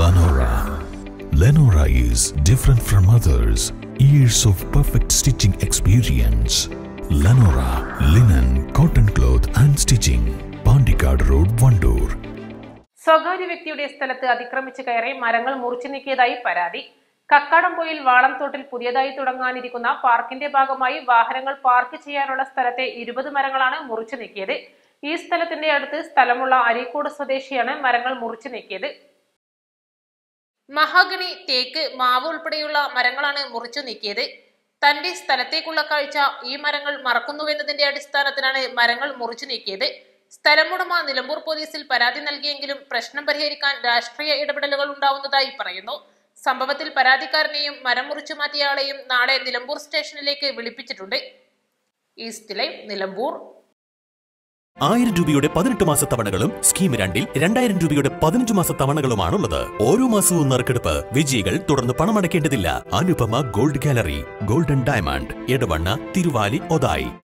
Lenora. Lenora is different from others. Years of perfect stitching experience. Lenora linen, cotton cloth and stitching. Pandikad Road, Vandoor. സ്വകാര്യ വ്യക്തിയുടെ സ്ഥലത്ത് അതിക്രമിച്ച് കയറി മരങ്ങൾ മുറിച്ചു നീക്കിയതായി പരാതി കക്കാടംപൊയിൽ വാളംതോട്ടിൽ പുതിയതായി തുടങ്ങാനിരിക്കുന്ന പാർക്കിന്റെ ഭാഗമായി വാഹനങ്ങൾ പാർക്ക് ചെയ്യാനുള്ള സ്ഥലത്തെ ഇരുപത് മരങ്ങളാണ് മുറിച്ചു നീക്കിയത് ഈ സ്ഥലത്തിന്റെ അടുത്ത് സ്ഥലമുള്ള അരീക്കോട് സ്വദേശിയാണ് മരങ്ങൾ മുറിച്ചു നീക്കിയത് മഹാഗണി തേക്ക് മാവ് ഉൾപ്പെടെയുള്ള മരങ്ങളാണ് മുറിച്ചു നീക്കിയത് തന്റെ സ്ഥലത്തേക്കുള്ള കാഴ്ച ഈ മരങ്ങൾ മറക്കുന്നുവെന്നതിന്റെ അടിസ്ഥാനത്തിലാണ് മരങ്ങൾ മുറിച്ചു നീക്കിയത് സ്ഥലമുടമ നിലമ്പൂർ പോലീസിൽ പരാതി നൽകിയെങ്കിലും പ്രശ്നം പരിഹരിക്കാൻ രാഷ്ട്രീയ ഇടപെടലുകൾ ഉണ്ടാവുന്നതായി പറയുന്നു സംഭവത്തിൽ പരാതിക്കാരനെയും മരം മുറിച്ചു മാറ്റിയ ആളെയും നാളെ നിലമ്പൂർ സ്റ്റേഷനിലേക്ക് വിളിപ്പിച്ചിട്ടുണ്ട് ഈസ്റ്റ് ലൈവ് നിലമ്പൂർ ആയിരം രൂപയുടെ പതിനെട്ട് മാസ തവണകളും സ്കീം രണ്ടിൽ രണ്ടായിരം രൂപയുടെ പതിനഞ്ച് മാസ തവണകളുമാണുള്ളത് ഓരോ മാസവും നറുക്കെടുപ്പ് വിജയികൾ തുടർന്ന് പണമടയ്ക്കേണ്ടതില്ല Anupama gold gallery golden diamond Edavanna Thiruvali Othayi